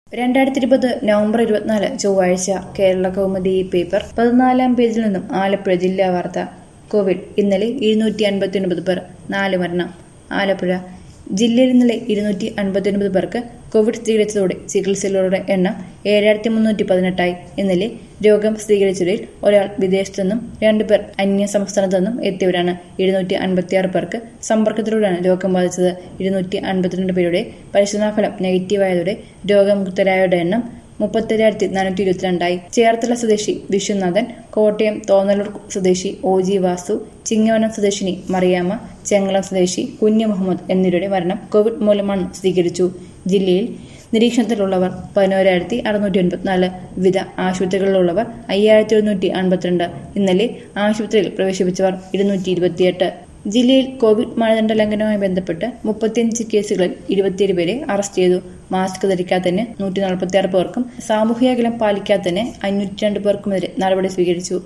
രണ്ടായിരത്തി ഇരുപത് നവംബർ ഇരുപത്തിനാല് ചൊവ്വാഴ്ച കേരള കൗമുദി പേപ്പർ പതിനാലാം പേജിൽ നിന്നും ആലപ്പുഴ ജില്ലാ വാർത്ത കോവിഡ് ഇന്നലെ ഇരുന്നൂറ്റി അൻപത്തി ഒൻപത് പേർ നാല് മരണം ആലപ്പുഴ ജില്ലയിൽ ഇന്നലെ ഇരുന്നൂറ്റി അൻപത്തി ഒൻപത് പേർക്ക് കോവിഡ് സ്ഥിരീകരിച്ചതോടെ ചികിത്സയിലുള്ളവരുടെ എണ്ണം ഏഴായിരത്തി മുന്നൂറ്റി പതിനെട്ടായി ഇന്നലെ രോഗം സ്ഥിരീകരിച്ചവരിൽ ഒരാൾ വിദേശത്തു നിന്നും രണ്ടുപേർ അന്യ സംസ്ഥാനത്തു നിന്നും എത്തിയവരാണ് ഇരുന്നൂറ്റി അൻപത്തിയാറ് പേർക്ക് സമ്പർക്കത്തിലൂടെയാണ് രോഗം ബാധിച്ചത് ഇരുന്നൂറ്റി അൻപത്തിരണ്ട് പേരുടെ പരിശോധനാഫലം നെഗറ്റീവായതോടെ രോഗമുക്തരായവരുടെ എണ്ണം മുപ്പത്തിരായിരത്തി നാനൂറ്റി ഇരുപത്തിരണ്ടായി ചേർത്തല സ്വദേശി വിശ്വനാഥൻ കോട്ടയം തോന്നലൂർ സ്വദേശി ഒ ജി വാസു ചിങ്ങവനം സ്വദേശിനി മറിയാമ്മ ചെങ്ങളം സ്വദേശി കുഞ്ഞു മുഹമ്മദ് എന്നിവരുടെ മരണം കോവിഡ് മൂലമാണ് സ്ഥിരീകരിച്ചു ജില്ലയിൽ നിരീക്ഷണത്തിലുള്ളവർ പതിനോരായിരത്തി അറുന്നൂറ്റി എൺപത്തിനാല് വിവിധ ആശുപത്രികളിലുള്ളവർ അയ്യായിരത്തി ഒരുന്നൂറ്റി അൻപത്തിരണ്ട് ഇന്നലെ ആശുപത്രിയിൽ പ്രവേശിപ്പിച്ചവർ ഇരുന്നൂറ്റി ഇരുപത്തിയെട്ട് ജില്ലയിൽ കോവിഡ് മാനദണ്ഡ ലംഘനവുമായി ബന്ധപ്പെട്ട് മുപ്പത്തിയഞ്ച് കേസുകളിൽ ഇരുപത്തിയേഴ് പേരെ അറസ്റ്റ് ചെയ്തു മാസ്ക് ധരിക്കാത്തതിന് നൂറ്റി നാൽപ്പത്തി ആറ് പേർക്കും സാമൂഹ്യ അകലം പാലിക്കാത്തതിന് അഞ്ഞൂറ്റി രണ്ട് പേർക്കുമെതിരെ നടപടി സ്വീകരിച്ചു